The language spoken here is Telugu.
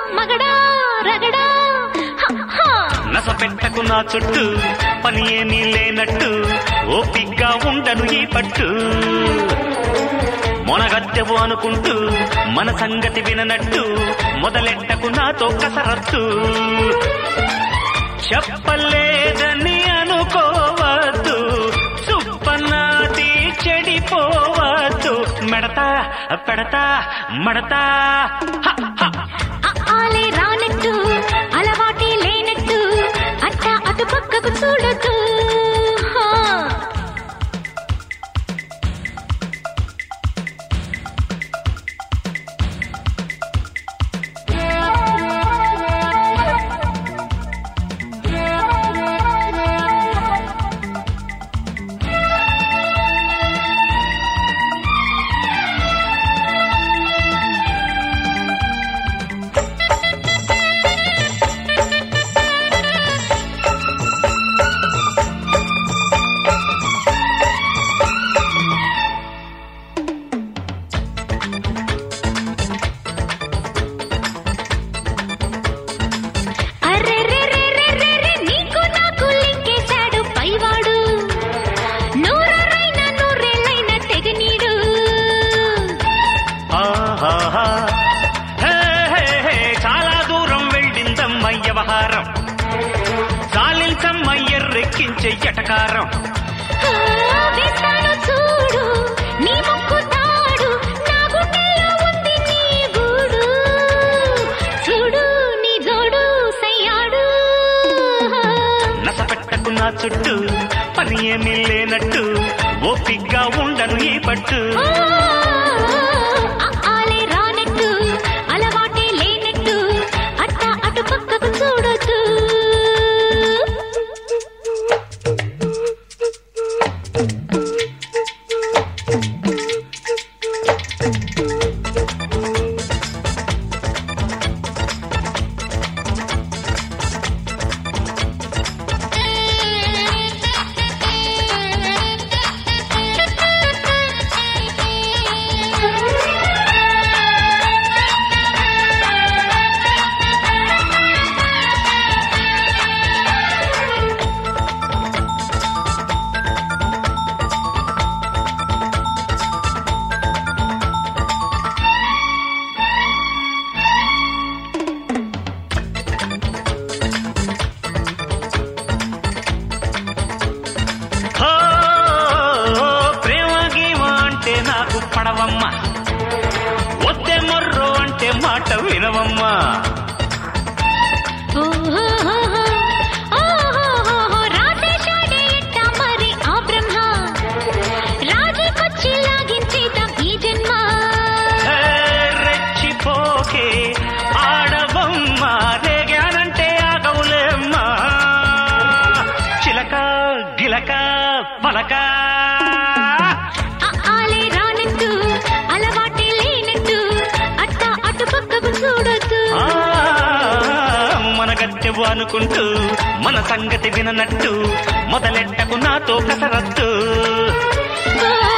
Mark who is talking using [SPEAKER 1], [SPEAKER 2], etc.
[SPEAKER 1] మగడా రగడా హ, హ.
[SPEAKER 2] నస పెట్టకు నా చుట్టూ పని ఏమీ లేనట్టు ఓపిగ్గా ఉండను ఈ పట్టు మొనగత్తెవు అనుకుంటూ మన సంగతి విననట్టు మొదలెట్టకు నాతో కసరత్తు చెప్పలేదని అనుకోవద్దు సుప్పనాది చెడిపోవద్దు మెడతా పెడతా మడతా హ, హ.
[SPEAKER 1] ఆ ఆలే రానట్టు అలవాటే లేనట్టు అట్ట అటు పక్కకు చూడొద్దు హ. అర్రెర్రెర్రెర్రెర్రెర్రె, నీకు నాకు లింకేశాడు పైవాడు నూరరైన నూరేళ్ళైన తెగనీడు
[SPEAKER 2] ఆహాహా. హే, హే, హే, చాలా దూరం వెళ్ళిందమ్మ వ్యవహారం చాలించమ్మ ఎర్రెక్కించే ఎటకారం
[SPEAKER 1] ఆ, వేస్తాను చూడు నీ ముక్కు తాడు నా గుండెల్లో ఉంది నీ గూడు చూడు నీ జోడు సయ్యాడు
[SPEAKER 2] నస పెట్టకు నా చుట్టూ పని ఏమీ లేనట్టు ఓపిగ్గా ఉండను ఈ పట్టు
[SPEAKER 1] ఆ, ఆలే రానట్టు అలవాటే లేనట్టు అట్ట అటు పక్కకు చూడొద్దు
[SPEAKER 2] హో, ప్రేమ గీమ అంటే నాకు పడవమ్మ వద్దే మొర్రో అంటే మాట వినవమ్మా
[SPEAKER 1] ఓహోహోహో, ఓహోహోహో, రాసేశాడే ఎట్ట మరి ఆ బ్రహ్మ రాజీకొచ్చి లాగించేద్దాం ఈ జన్మ
[SPEAKER 2] హే, రెచ్చిపోకే ఆడవమ్మ రేగానంటే ఆగవులేమ్మా చిలక గిలక పలక
[SPEAKER 1] ఆ ఆలే రానట్టు అలవాటే లేనట్టు అట్ట అటు పక్కకు చూడొద్దు
[SPEAKER 2] ఆ, మన గట్టెవు అనుకుంటూ మన సంగతి విననట్టు మొదలెట్టకు నాతో కసరత్తు
[SPEAKER 1] ఓ